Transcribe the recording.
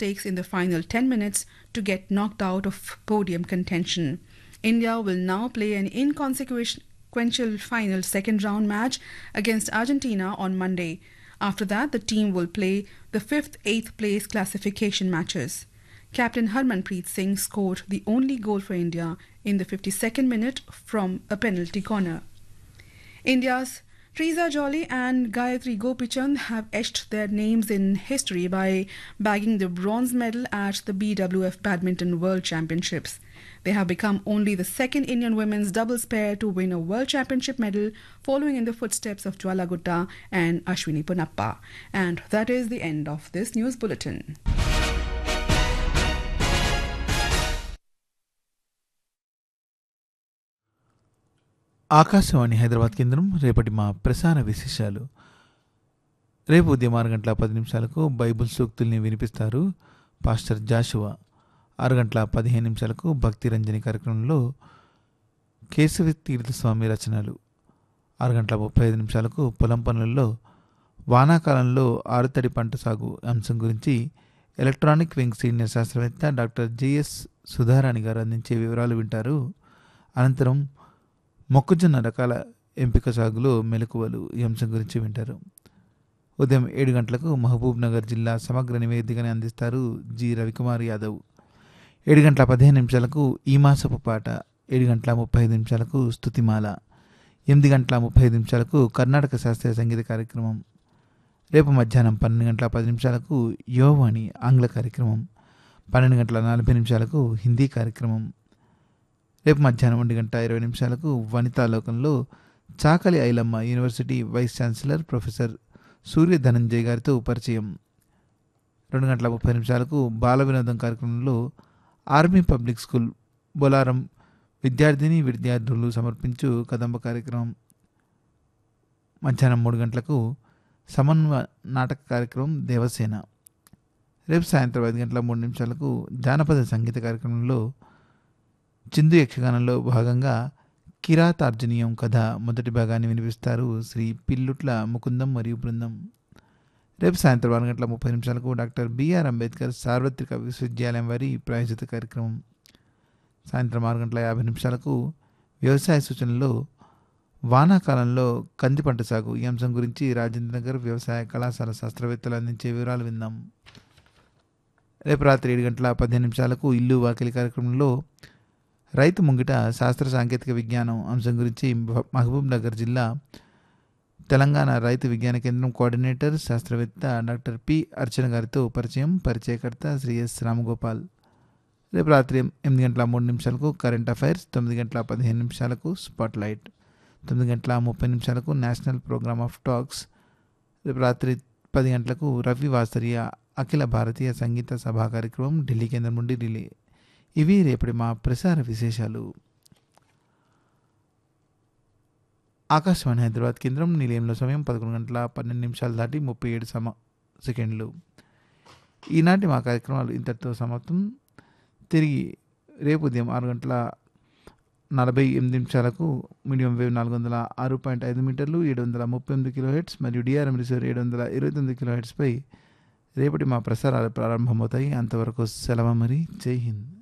stakes in the final 10 minutes to get knocked out of podium contention. India will now play an inconsequential final second round match against Argentina on Monday. After that, the team will play the fifth, eighth place classification matches. Captain Harmanpreet Singh scored the only goal for India in the 52nd minute from a penalty corner. India's Teresa Jolly and Gayatri Gopichand have etched their names in history by bagging the bronze medal at the BWF Badminton World Championships. They have become only the second Indian women's doubles pair to win a World Championship medal, following in the footsteps of Jwala Gutta and Ashwini Punappa. And that is the end of this news bulletin. Akashvani Hyderabad కేంద్రం రేపటి మా ప్రసార విశేషాలు రేపు ఉదయం ఆరు గంటల పది నిమిషాలకు బైబుల్ సూక్తుల్ని వినిపిస్తారు పాస్టర్ జాషువా ఆరు గంటల పదిహేను నిమిషాలకు భక్తి రంజని కార్యక్రమంలో కేశవి తీర్థస్వామి రచనలు ఆరు గంటల ముప్పై ఐదు నిమిషాలకు పొలం పనులలో వానాకాలంలో ఆరుతడి పంట సాగు అంశం గురించి ఎలక్ట్రానిక్ వింగ్ సీనియర్ శాస్త్రవేత్త డాక్టర్ జిఎస్ సుధారాణి గారు అందించే వివరాలు వింటారు అనంతరం మొక్కజొన్న రకాల ఎంపిక సాగులో మెలకువలు ఈ అంశం గురించి వింటారు ఉదయం ఏడు గంటలకు మహబూబ్ నగర్ జిల్లా సమగ్ర నివేదికని అందిస్తారు జి రవికుమార్ యాదవ్ ఏడు గంటల పదిహేను నిమిషాలకు ఈ మాసపు పాట ఏడు గంటల ముప్పై ఐదు నిమిషాలకు స్తుతిమాల ఎనిమిది గంటల ముప్పై ఐదు నిమిషాలకు కర్ణాటక శాస్త్రీయ సంగీత కార్యక్రమం రేపు మధ్యాహ్నం పన్నెండు గంటల పది నిమిషాలకు యోవాణి ఆంగ్ల కార్యక్రమం పన్నెండు గంటల నలభై నిమిషాలకు హిందీ కార్యక్రమం రేపు మధ్యాహ్నం ఒంటి గంట ఇరవై నిమిషాలకు వనితా లోకంలో Chakali Ailamma university vice chancellor professor Surya Dhananjay గారితో పరిచయం రెండు గంటల ముప్పై నిమిషాలకు బాల వినోదం కార్యక్రమంలో ఆర్మీ పబ్లిక్ స్కూల్ బొలారం విద్యార్థిని విద్యార్థులు సమర్పించు కదంబ కార్యక్రమం మధ్యాహ్నం మూడు గంటలకు సమన్వ నాటక కార్యక్రమం దేవసేన రేపు సాయంత్రం ఐదు గంటల మూడు నిమిషాలకు జానపద సంగీత కార్యక్రమంలో చిందు యక్షగానంలో భాగంగా కిరాతార్జనీయం కథ మొదటి భాగాన్ని వినిపిస్తారు శ్రీ పిల్లుట్ల ముకుందం మరియు బృందం రేపు సాయంత్రం ఆరు గంటల ముప్పై నిమిషాలకు డాక్టర్ బిఆర్ అంబేద్కర్ సార్వత్రిక విశ్వవిద్యాలయం వారి ప్రాయోజిత కార్యక్రమం సాయంత్రం ఆరు గంటల యాభై నిమిషాలకు వ్యవసాయ సూచనలో వానాకాలంలో కంది పంట సాగు ఈ అంశం గురించి రాజేంద్రనగర్ వ్యవసాయ కళాశాల శాస్త్రవేత్తలు అందించే వివరాలు విందాం రేపు రాత్రి ఏడు గంటల పదిహేను నిమిషాలకు ఇల్లు వాకిలి కార్యక్రమంలో రైతు ముంగిట శాస్త్ర సాంకేతిక విజ్ఞానం అంశం గురించి మహబూబ్ నగర్ జిల్లా తెలంగాణ రైతు విజ్ఞాన కేంద్రం కోఆర్డినేటర్ శాస్త్రవేత్త డాక్టర్ పి అర్చన గారితో పరిచయం పరిచయకర్త శ్రీ ఎస్ రామగోపాల్ రేపు రాత్రి ఎనిమిది గంటల మూడు నిమిషాలకు కరెంట్ అఫైర్స్ తొమ్మిది గంటల పదిహేను నిమిషాలకు స్పాట్ లైట్ తొమ్మిది గంటల ముప్పై నిమిషాలకు నేషనల్ ప్రోగ్రామ్ ఆఫ్ టాక్స్ రేపు రాత్రి పది గంటలకు రవి వాస్తర్య అఖిల భారతీయ సంగీత సభా కార్యక్రమం ఢిల్లీ కేంద్రం నుండి రిలే ఇవి రేపటి మా ప్రసార విశేషాలు ఆకాశవాణి హైదరాబాద్ కేంద్రం నిలయంలో సమయం పదకొండు గంటల పన్నెండు నిమిషాలు దాటి ముప్పై ఏడు సమ సెకండ్లు ఈనాటి మా కార్యక్రమాలు ఇంతటితో సమాప్తం తిరిగి రేపు ఉదయం ఆరు గంటల నలభై ఎనిమిది నిమిషాలకు మీడియం వేవ్ నాలుగు వందల ఆరు పాయింట్ ఐదు మీటర్లు ఏడు వందల ముప్పై ఎనిమిది కిలో హెడ్స్ మరియు డిఆర్ఎం రిసీవర్ ఏడు వందల ఇరవై తొమ్మిది కిలో హెడ్స్పై రేపటి మా ప్రసారాలు ప్రారంభమవుతాయి అంతవరకు సెలవు మరి జై హింద్